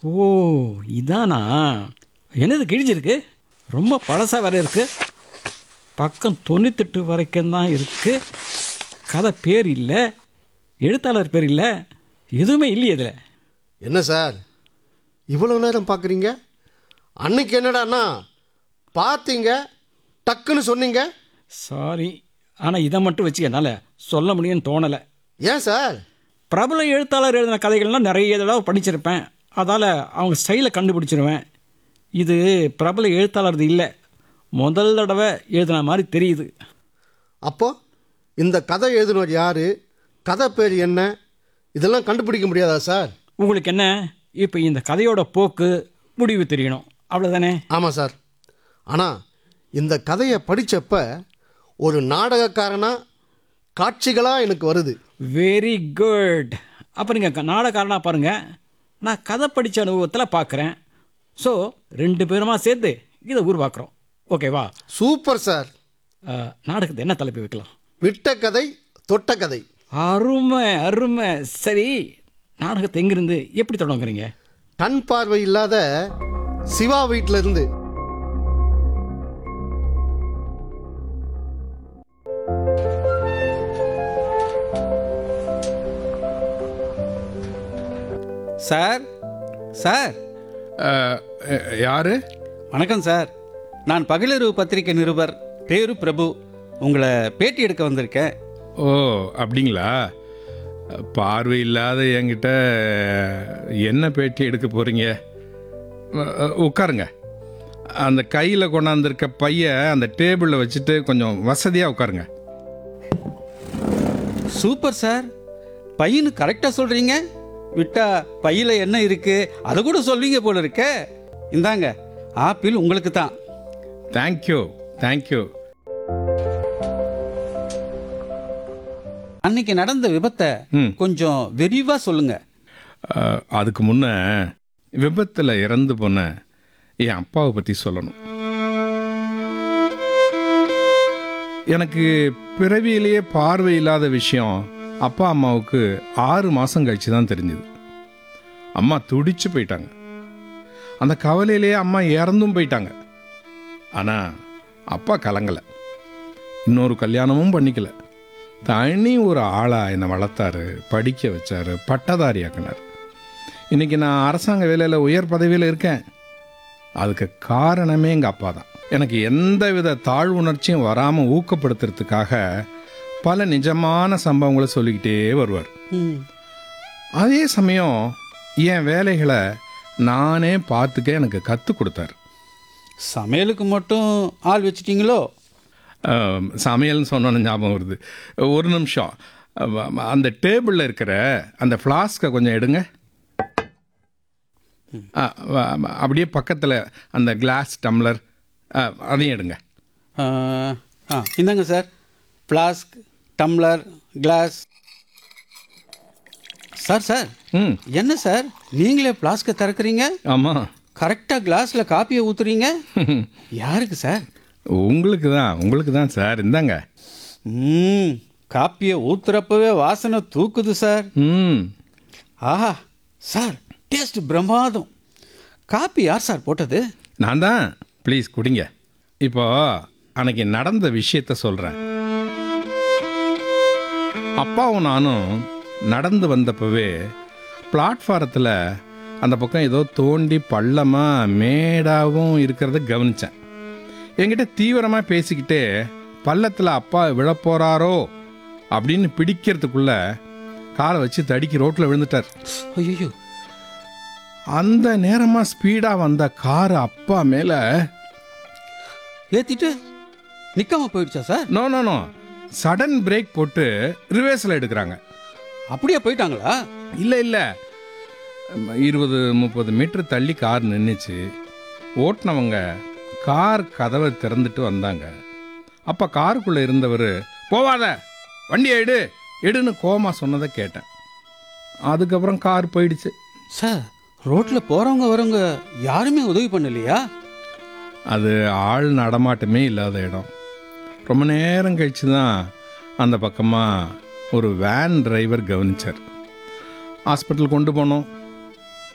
ஓ இதானா என்னது கிழிஞ்சிருக்கு ரொம்ப பழசாக வேற இருக்கு பக்கம் தொண்ணூத்தெட்டு வரைக்கும் தான் இருக்கு கதை பேர் இல்லை எழுத்தாளர் பேர் இல்லை எதுவுமே இல்லையே இதில் என்ன சார் இவ்வளோ நேரம் பார்க்குறீங்க அன்னைக்கு என்னடாண்ணா பார்த்தீங்க டக்குன்னு சொன்னீங்க சாரி ஆனால் இதை மட்டும் வச்சு என்னால் சொல்ல முடியும்னு தோணலை ஏன் சார் பிரபல எழுத்தாளர் எழுதின கதைகள்லாம் நிறைய தடவை படிச்சிருப்பேன் அதால் அவங்க ஸ்டைலை கண்டுபிடிச்சிருவேன் இது பிரபல எழுத்தாளர் இல்லை முதல் தடவை எழுதின மாதிரி தெரியுது அப்போ இந்த கதை எழுதினவர் யார் கதை பேர் என்ன இதெல்லாம் கண்டுபிடிக்க முடியாதா சார் உங்களுக்கு என்ன இப்போ இந்த கதையோட போக்கு முடிவு தெரியணும் அவ்வளோதானே ஆமாம் சார் ஆனால் இந்த கதையை படித்தப்ப ஒரு நாடகக்காரனா காட்சிகளாக எனக்கு வருது வெரி குட் அப்போ நீங்கள் நாடகாரனாக பாருங்கள் நான் கதை படித்த அனுபவத்தில் பார்க்குறேன் ஸோ ரெண்டு பேருமா சேர்ந்து இதை உருவாக்குறோம் ஓகேவா சூப்பர் சார் அஹ், நாடகத்தை என்ன தலைப்பு வைக்கலாம் விட்ட கதை தொட்ட கதை அருமை அருமை சரி நாடகத்தை எங்கிருந்து எப்படி தொடங்குறீங்க கண் பார்வை இல்லாத சிவா வீட்டில இருந்து சார் சார் அஹ், அஹ், யாரு வணக்கம் சார் நான் பகலிரவு பத்திரிகை நிருபர் பேரு பிரபு உங்களை பேட்டி எடுக்க வந்திருக்கேன் ஓ அப்படிங்களா பார்வை இல்லாத என்கிட்ட என்ன பேட்டி எடுக்க போறீங்க அஹ், அஹ், உட்காருங்க அந்த கையில் கொண்டாந்துருக்க பைய அந்த டேபிளில் வச்சுட்டு கொஞ்சம் வசதியாக உட்காருங்க சூப்பர் சார் பையனு கரெக்டாக சொல்கிறீங்க விட்டா பையில் என்ன இருக்கு அதை கூட சொல்வீங்க போல இருக்க இந்தாங்க ஆப்பிள் உங்களுக்கு தான் தேங்க்யூ தேங்க்யூ அன்னைக்கு நடந்த விபத்தை ம். கொஞ்சம் விரிவாக சொல்லுங்க அஹ், அதுக்கு முன்ன விபத்தில் இறந்து போன என் அப்பாவை பற்றி சொல்லணும் எனக்கு பிறவியிலேயே பார்வை இல்லாத விஷயம் அப்பா அம்மாவுக்கு ஆறு மாதம் கழிச்சு தான் தெரிஞ்சுது அம்மா துடிச்சு போயிட்டாங்க அந்த கவலையிலேயே அம்மா இறந்தும் போயிட்டாங்க ஆனால் அப்பா கலங்கலை இன்னொரு கல்யாணமும் பண்ணிக்கல தனி ஒரு ஆளாக என்னை வளர்த்தாரு படிக்க வச்சாரு பட்டதாரி ஆக்கினார் இன்னைக்கு நான் அரசாங்க வேலையில் உயர் பதவியில் இருக்கேன் அதுக்கு காரணமே எங்கள் அப்பா தான் எனக்கு எந்த வித தாழ்வுணர்ச்சியும் வராமல் ஊக்கப்படுத்துறதுக்காக பல நிஜமான சம்பவங்களை சொல்லிக்கிட்டே வருவார் ம். அதே சமயம் என் வேலைகளை நானே பார்த்துக்க எனக்கு கற்றுக் கொடுத்தாரு சமையலுக்கு மட்டும் ஆள் வச்சிட்டீங்களோ ஆம், சமையல்னு சொன்னோன்னு ஞாபகம் வருது ஒரு நிமிஷம் அ, அந்த டேபிளில் இருக்கிற அந்த ஃப்ளாஸ்கை கொஞ்சம் எடுங்க ஆ, வ- வ- அப்படியே பக்கத்தில் அந்த கிளாஸ் டம்ளர் ஆ, அதையும் எடுங்க ஆ ஆ, இந்தாங்க sir flask tumbler glass sir sir ம் என்ன சார் நீங்களே ஃப்ளாஸ்க்கை திறக்கிறீங்க ஆமாம் கரெக்டாக கிளாஸில் காப்பியை ஊற்றுறீங்க யாருக்கு சார் உங்களுக்கு தான் உங்களுக்கு தான் சார் இந்தாங்க ம் காப்பியை ஊத்துறப்பவே வாசனை தூக்குது சார் ம் ஆஹா சார் டேஸ்ட் பிரமாதம் காப்பி யார் சார் போட்டது நான் தான் ப்ளீஸ் குடிங்க இப்போ அன்னைக்கு நடந்த விஷயத்த சொல்கிறேன் அப்பாவும் நானும் நடந்து வந்தப்பவே பிளாட்ஃபாரத்தில் அந்த பக்கம் ஏதோ தோண்டி பள்ளமாக மேடாகவும் இருக்கிறத கவனித்தேன் என்கிட்ட தீவிரமாக பேசிக்கிட்டே பள்ளத்தில் அப்பா விழப்போறாரோ அப்படின்னு பிடிக்கிறதுக்குள்ள காலை வச்சு தடிக்கி ரோட்டில் விழுந்துட்டார் ஐயோ அந்த நேரமாக ஸ்பீடாக வந்த கார் அப்பா மேலே ஏற்றிட்டு நிற்காம போயிடுச்சா sir no no no sudden brake போட்டு ரிவர்ஸில் எடுக்கிறாங்க அப்படியே போயிட்டாங்களா இல்லை இல்லை இருபது முப்பது மீட்டர் தள்ளி கார் நின்றுச்சு ஓட்டுனவங்க கார் கதவை திறந்துட்டு வந்தாங்க அப்போ காருக்குள்ளே இருந்தவர் போவாத வண்டியை எடு எடுன்னு கோமா சொன்னதை கேட்டேன் அதுக்கப்புறம் கார் போயிடுச்சு சார் ரோட்டில் போகிறவங்க வரவங்க யாருமே உதவி பண்ணலையா அது ஆள் நடமாட்டமே இல்லாத இடம் ரொம்ப நேரம் கழிச்சு தான் அந்த பக்கமாக ஒரு வேன் டிரைவர் கவனிச்சார் ஹாஸ்பிட்டல் கொண்டு போனோம்